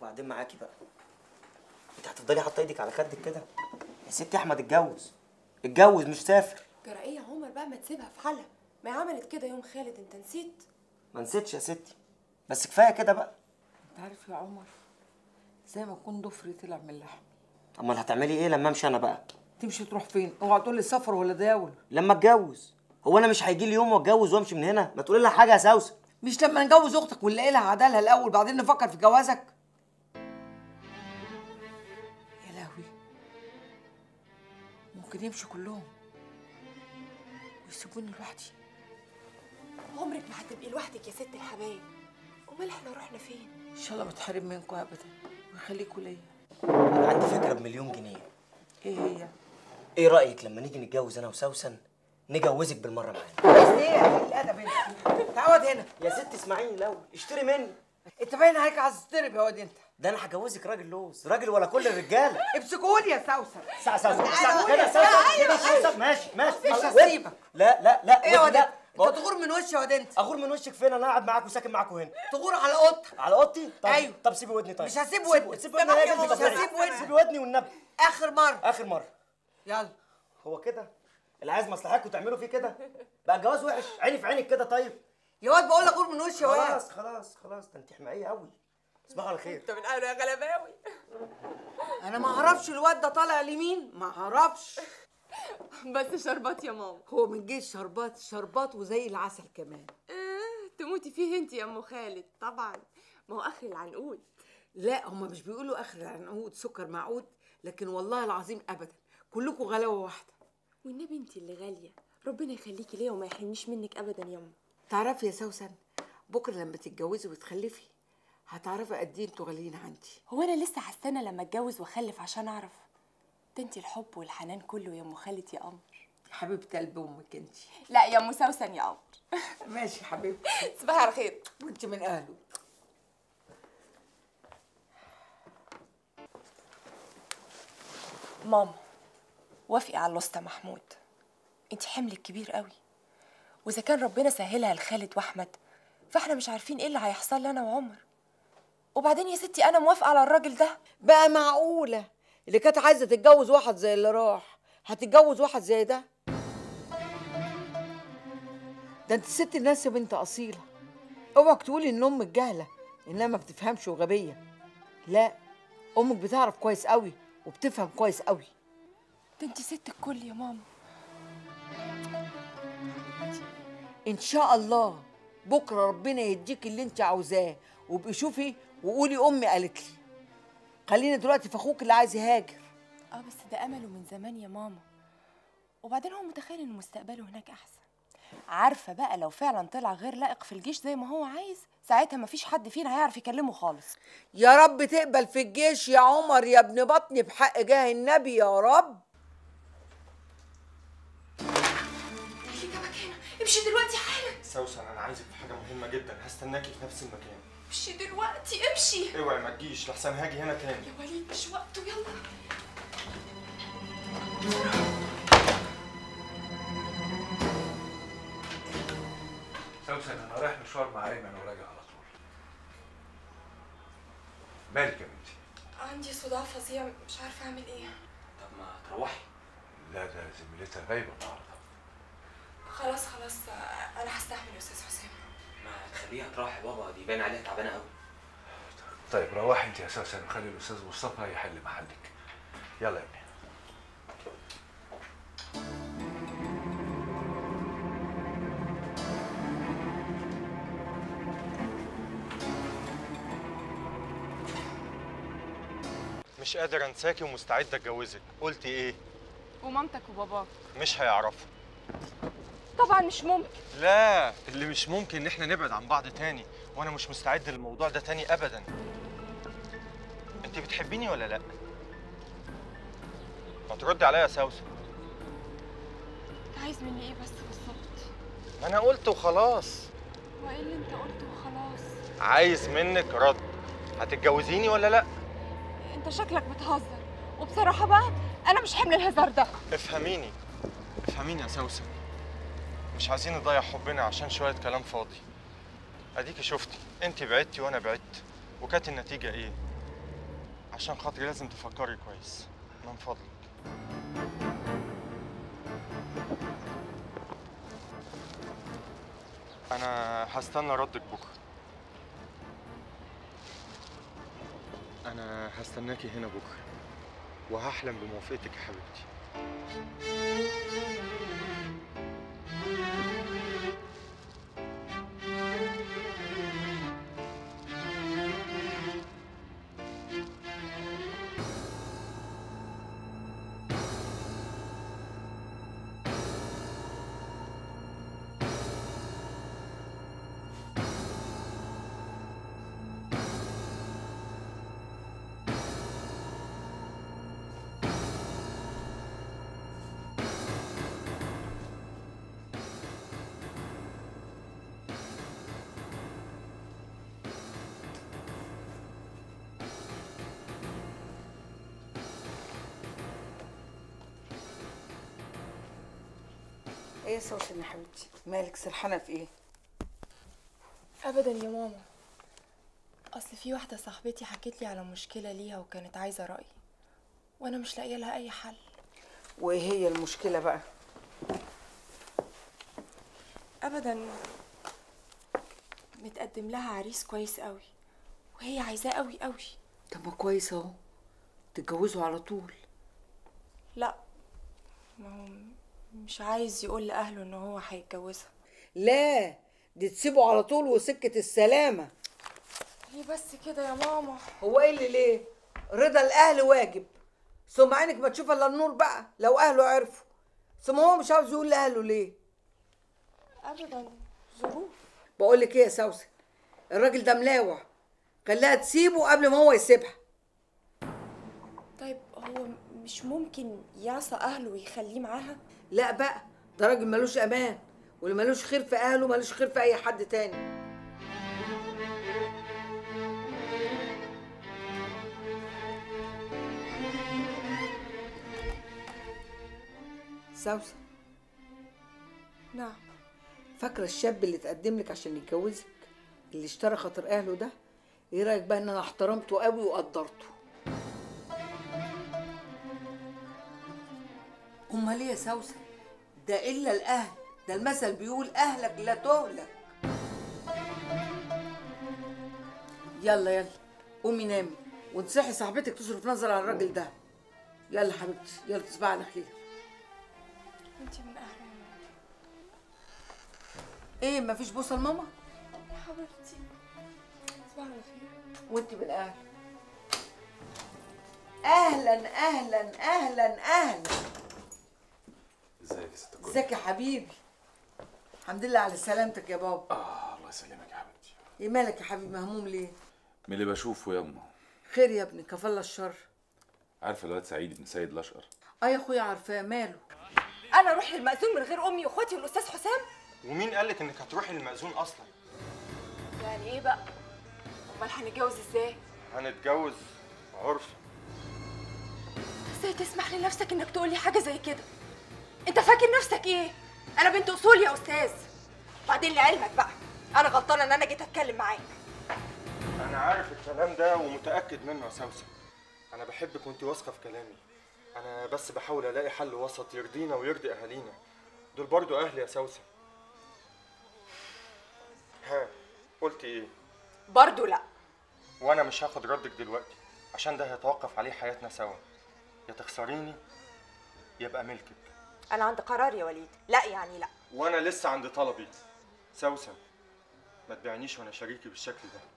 وبعدين معاكي بقى انت هتفضلي حاطه ايدك على خدك كده يا ستي احمد اتجوز اتجوز مش سافر جرأيه يا عمر بقى ما تسيبها في حالها ما هي عملت كده يوم خالد انت نسيت ما نسيتش يا ستي بس كفايه كده بقى انت عارف يا عمر زي ما يكون ضفري طلع من اللحم امال هتعملي ايه لما امشي انا بقى تمشي تروح فين اوعى تقول لي سفر ولا داول لما اتجوز هو انا مش هيجي لي يوم واتجوز وامشي من هنا ما تقولي لها حاجه يا سوسن مش لما نجوز اختك ونلاقي لها عدالها الاول بعدين نفكر في جوازك يا لهوي ممكن يمشوا كلهم ويسيبوني لوحدي عمرك ما هتبقي لوحدك يا ست الحبايب امال احنا رحنا فين ان شاء الله ما تحرم منكم ابدا ويخليكوا ليا انا عندي فكره بمليون جنيه ايه هي ايه رايك لما نيجي نتجوز انا وسوسن نجوزك بالمره معانا بس ايه يا أخي الادب انت تعود هنا يا ست اسمعيني الاول اشتري مني انت باين عليك عايز تضرب يا واد انت ده انا هجوزك راجل لوز راجل ولا كل الرجاله امسكوني يا سوسن ساعة سوسن أنا ساعة أقول كده لك سوسن أيوة، كده سوسن ماشي ماشي مش ماشي. هسيبك. لا لا لا ايه يا واد لا انت انت تغور من وشي يا واد انت اغور من وشك فين انا قاعد معاك وساكن معاكوا هنا تغور على اوضتك على اوضتي طب أيوة. طب سيبي ودني طيب مش هسيب سيبي- ودني. سيبي ودني سامحني يا يا بنتي ماما، مش طب هسيب ودني. سيبي ودني والنبي اخر مره اخر مره يلا هو كده اللي عايز مصلحتكم تعملوا فيه كده بقى الجواز وحش عيني في عينك كده طيب يا واد بقول لك غور من وشي يا واد خلاص خلاص خلاص ده انت حماقيه قوي تصبحوا على خير انت من اهله يا غلباوي انا ما اعرفش الواد ده طالع لمين ما اعرفش بس شربات يا ماما هو من جيش شربات شربات وزي العسل كمان اه تموتي فيه انت يا ام خالد طبعا ما هو اخر العنقود لا هما مش بيقولوا اخر العنقود سكر معقود لكن والله العظيم ابدا كلكم غلاوه واحده والنبي انت اللي غاليه ربنا يخليكي ليا وما يحرمنيش منك ابدا يا ام تعرفي يا سوسن بكره لما تتجوزي وتخلفي هتعرفي قد ايه انتوا غاليين عندي هو انا لسه هستنى لما اتجوز واخلف عشان اعرف ده انت الحب والحنان كله يا ام خالد يا قمر حبيبه قلب امك انت لا يا ام سوسن يا قمر ماشي حبيبتي صباح على خير وانت من اهله ماما وافقي على الوسطى محمود انت حملك كبير قوي واذا كان ربنا سهلها لخالد واحمد فاحنا مش عارفين ايه اللي هيحصل لنا وعمر وبعدين يا ستي انا موافقه على الراجل ده بقى معقوله اللي كانت عايزه تتجوز واحد زي اللي راح هتتجوز واحد زي ده ده انت ست الناس يا بنت اصيله اوعك تقولي ان امك جهله انها ما بتفهمش وغبيه لا امك بتعرف كويس قوي وبتفهم كويس قوي ده انت ست الكل يا ماما ان شاء الله بكره ربنا يديك اللي انت عاوزاه وابقي شوفي وقولي امي قالت لي خلينا دلوقتي في اخوك اللي عايز يهاجر اه بس ده امله من زمان يا ماما وبعدين هو متخيل ان مستقبله هناك احسن عارفه بقى لو فعلا طلع غير لائق في الجيش زي ما هو عايز ساعتها مفيش حد فينا هيعرف يكلمه خالص يا رب تقبل في الجيش يا عمر يا ابن بطني بحق جاه النبي يا رب اللي جابك هنا امشي دلوقتي حالا سوسن انا عايزك في حاجه مهمه جدا هستناكي في نفس المكان امشي دلوقتي امشي اوعي ما تجيش لحسن هاجي هنا تاني يا وليد مش وقته يلا سوسن انا رايح مشوار مع ايمن وراجع على طول مالك يا بنتي عندي صداع فظيع مش عارفه اعمل ايه طب ما تروحي لا ده زميلتها غايبه النهارده خلاص خلاص انا هستحمل يا استاذ حسام ما تخليها تروح يا بابا دي باين عليها تعبانه قوي طيب روحي انت يا سوسن وخلي الاستاذ مصطفى يحل محلك يلا يا ابني مش قادر انساكي ومستعد اتجوزك قلتي ايه ومامتك وباباك مش هيعرفوا طبعا مش ممكن لا اللي مش ممكن ان احنا نبعد عن بعض تاني وانا مش مستعد للموضوع ده تاني ابدا انت بتحبيني ولا لا ما تردي عليا يا سوسن انت عايز مني ايه بس بالظبط ما انا قلت وخلاص وايه اللي انت قلته وخلاص عايز منك رد هتتجوزيني ولا لا انت شكلك بتهزر وبصراحه بقى انا مش حمل الهزار ده افهميني افهميني يا سوسن مش عايزين نضيع حبنا عشان شوية كلام فاضي اديكي شفتي انت بعدتي وانا بعدت وكانت النتيجة ايه عشان خاطري لازم تفكري كويس من فضلك انا هستنى ردك بكره انا هستناكي هنا بكره وهحلم بموافقتك يا حبيبتي ايه يا سوسن يا حبيبتي مالك سرحانه في ايه ابدا يا ماما اصل في واحده صاحبتي حكت لي على مشكله ليها وكانت عايزه رايي وانا مش لاقيه لها اي حل وايه هي المشكله بقى ابدا متقدم لها عريس كويس قوي وهي عايزاه قوي قوي طب ما كويس اهو تتجوزوا على طول لا ما هو مش عايز يقول لاهله ان هو هيتجوزها لا دي تسيبه على طول وسكه السلامه ليه بس كده يا ماما هو ايه اللي ليه رضا الاهل واجب ثم عينك ما تشوف الا النور بقى لو اهله عرفوا ثم هو مش عاوز يقول لاهله ليه ابدا ظروف بقول لك ايه يا سوسن الراجل ده ملاوع خليها تسيبه قبل ما هو يسيبها طيب هو مش ممكن يعصى اهله ويخليه معاها لا بقى ده راجل ملوش امان واللي ملوش خير في اهله ملوش خير في اي حد تاني سوسن نعم فاكره الشاب اللي اتقدم لك عشان يتجوزك اللي اشترى خاطر اهله ده ايه رايك بقى ان انا احترمته قوي وقدرته امال ايه يا سوسن ده الا الاهل ده المثل بيقول اهلك لا تهلك يلا يلا قومي نامي وانصحي صاحبتك تصرف نظر على الراجل ده يلا حبيبتي يلا تصبحي على خير انت من اهل يا ماما ايه مفيش بوصه لماما يا حبيبتي تصبحي على خير وانت من اهل اهلا اهلا اهلا اهلا ازيك يا ست الكل ازيك يا حبيبي الحمد لله على سلامتك يا بابا اه الله يسلمك يا حبيبتي ايه مالك يا حبيبي مهموم ليه من اللي بشوفه ياما خير يا ابني كفالة الشر عارفه الواد سعيد ابن سيد الاشقر اه يا اخويا عارفاه ماله انا اروح للمأذون من غير امي واخواتي والاستاذ حسام ومين قالك انك هتروحي للمأذون اصلا يعني ايه بقى امال هنتجوز ازاي هنتجوز عرف ازاي تسمح لنفسك انك تقول لي حاجه زي كده انت فاكر نفسك ايه انا بنت اصول يا استاذ بعدين لعلمك بقى انا غلطانه ان انا جيت اتكلم معاك انا عارف الكلام ده ومتاكد منه يا سوسن انا بحبك وانت واثقه في كلامي انا بس بحاول الاقي حل وسط يرضينا ويرضي اهالينا دول برضو اهلي يا سوسن ها قلتي ايه برضو لا وانا مش هاخد ردك دلوقتي عشان ده هيتوقف عليه حياتنا سوا يا تخسريني يبقى ملكك انا عندي قرار يا وليد لا يعني لا وانا لسه عند طلبي سوسن ما تبيعنيش وانا شريكي بالشكل ده